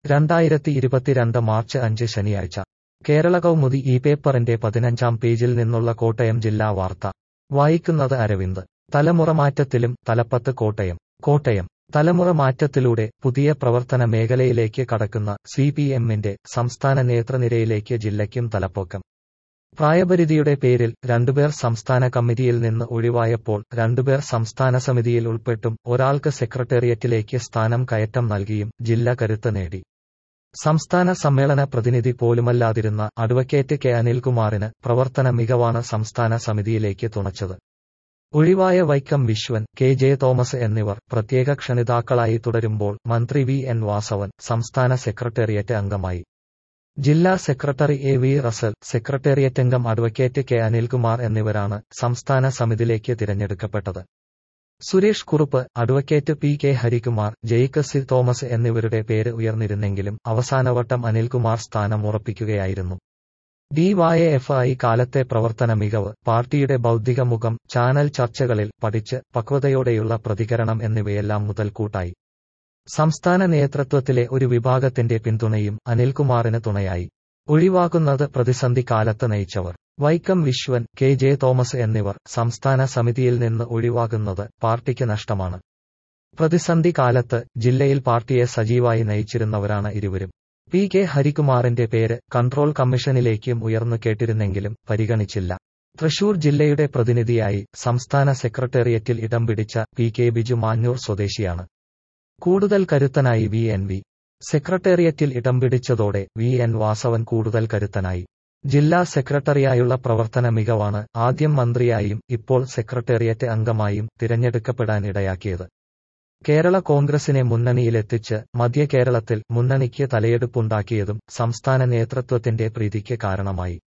രണ്ടായിരത്തി ഇരുപത്തിരണ്ട് മാർച്ച് അഞ്ച് ശനിയാഴ്ച കേരള കൗമുദി ഈ പേപ്പറിന്റെ പതിനഞ്ചാം പേജിൽ നിന്നുള്ള കോട്ടയം ജില്ലാ വാർത്ത വായിക്കുന്നത് അരവിന്ദ് തലമുറ മാറ്റത്തിലും തലപ്പത്ത് കോട്ടയം കോട്ടയം തലമുറ മാറ്റത്തിലൂടെ പുതിയ പ്രവർത്തന മേഖലയിലേക്ക് കടക്കുന്ന സി പി എമ്മിന്റെ സംസ്ഥാന നേതൃനിരയിലേക്ക് ജില്ലയ്ക്കും തലപ്പൊക്കം പ്രായപരിധിയുടെ പേരിൽ രണ്ടുപേർ സംസ്ഥാന കമ്മിറ്റിയിൽ നിന്ന് ഒഴിവായപ്പോൾ രണ്ടുപേർ സംസ്ഥാന സമിതിയിൽ ഉൾപ്പെട്ടും ഒരാൾക്ക് സെക്രട്ടേറിയറ്റിലേക്ക് സ്ഥാനം കയറ്റം നൽകിയും ജില്ല കരുത്ത് നേടി സംസ്ഥാന സമ്മേളന പ്രതിനിധി പോലുമല്ലാതിരുന്ന അഡ്വക്കേറ്റ് കെ അനിൽകുമാറിന് പ്രവർത്തന മികവാണ് സംസ്ഥാന സമിതിയിലേക്ക് തുണച്ചത് ഒഴിവായ Vaikom Viswan K J Thomas എന്നിവർ പ്രത്യേക ക്ഷണിതാക്കളായി തുടരുമ്പോൾ മന്ത്രി വി എൻ വാസവൻ സംസ്ഥാന സെക്രട്ടേറിയറ്റ് അംഗമായി ജില്ലാ secretary A V Russel secretariat അംഗം അഡ്വക്കേറ്റ് കെ അനിൽകുമാർ എന്നിവരാണ് സംസ്ഥാന സമിതിയിലേക്ക് തിരഞ്ഞെടുക്കപ്പെട്ടത് Suresh Kurup advocate P K Harikumar Jaick C Thomas എന്നിവരുടെ പേര് ഉയർന്നിരുന്നെങ്കിലും അവസാനവട്ടം അനിൽകുമാർ സ്ഥാനം ഉറപ്പിക്കുകയായിരുന്നു ഡിവൈഎഫ്ഐ കാലത്തെ പ്രവർത്തന മികവ് പാർട്ടിയുടെ ബൗദ്ധിക മുഖം ചാനൽ ചർച്ചകളിൽ പഠിച്ച് പക്വതയോടെയുള്ള പ്രതികരണം എന്നിവയെല്ലാം മുതൽക്കൂട്ടായി സംസ്ഥാന നേതൃത്വത്തിലെ ഒരു വിഭാഗത്തിന്റെ പിന്തുണയും അനിൽകുമാറിന് തുണയായി ഒഴിവാക്കുന്നത് പ്രതിസന്ധി കാലത്ത് നയിച്ചവർ Vaikom Viswan K J Thomas എന്നിവർ സംസ്ഥാന സമിതിയിൽ നിന്ന് ഒഴിവാകുന്നത് പാർട്ടിക്ക് നഷ്ടമാണ് പ്രതിസന്ധി കാലത്ത് ജില്ലയിൽ പാർട്ടിയെ സജീവായി നയിച്ചിരുന്നവരാണ് ഇരുവരും പി കെ ഹരികുമാറിന്റെ പേര് കൺട്രോൾ കമ്മീഷനിലേക്കും ഉയർന്നു കേട്ടിരുന്നെങ്കിലും പരിഗണിച്ചില്ല തൃശൂർ ജില്ലയുടെ പ്രതിനിധിയായി സംസ്ഥാന സെക്രട്ടേറിയറ്റിൽ ഇടം പിടിച്ച പി കെ ബിജു മാഞ്ഞൂർ സ്വദേശിയാണ് കൂടുതൽ കരുത്തനായി വി എൻ വി സെക്രട്ടേറിയറ്റിൽ ഇടം പിടിച്ചതോടെ വി എൻ വാസവൻ കൂടുതൽ കരുത്തനായി ജില്ലാ സെക്രട്ടറിയായുള്ള പ്രവർത്തന മികവാണ് ആദ്യം മന്ത്രിയായും ഇപ്പോൾ സെക്രട്ടേറിയറ്റ് അംഗമായും തിരഞ്ഞെടുക്കപ്പെടാൻ ഇടയാക്കിയത് കേരള കോൺഗ്രസിനെ മുന്നണിയിലെത്തിച്ച് മധ്യ കേരളത്തിൽ മുന്നണിക്ക് തലയെടുപ്പുണ്ടാക്കിയതും സംസ്ഥാന നേതൃത്വത്തിന്റെ പ്രീതിക്ക് കാരണമായി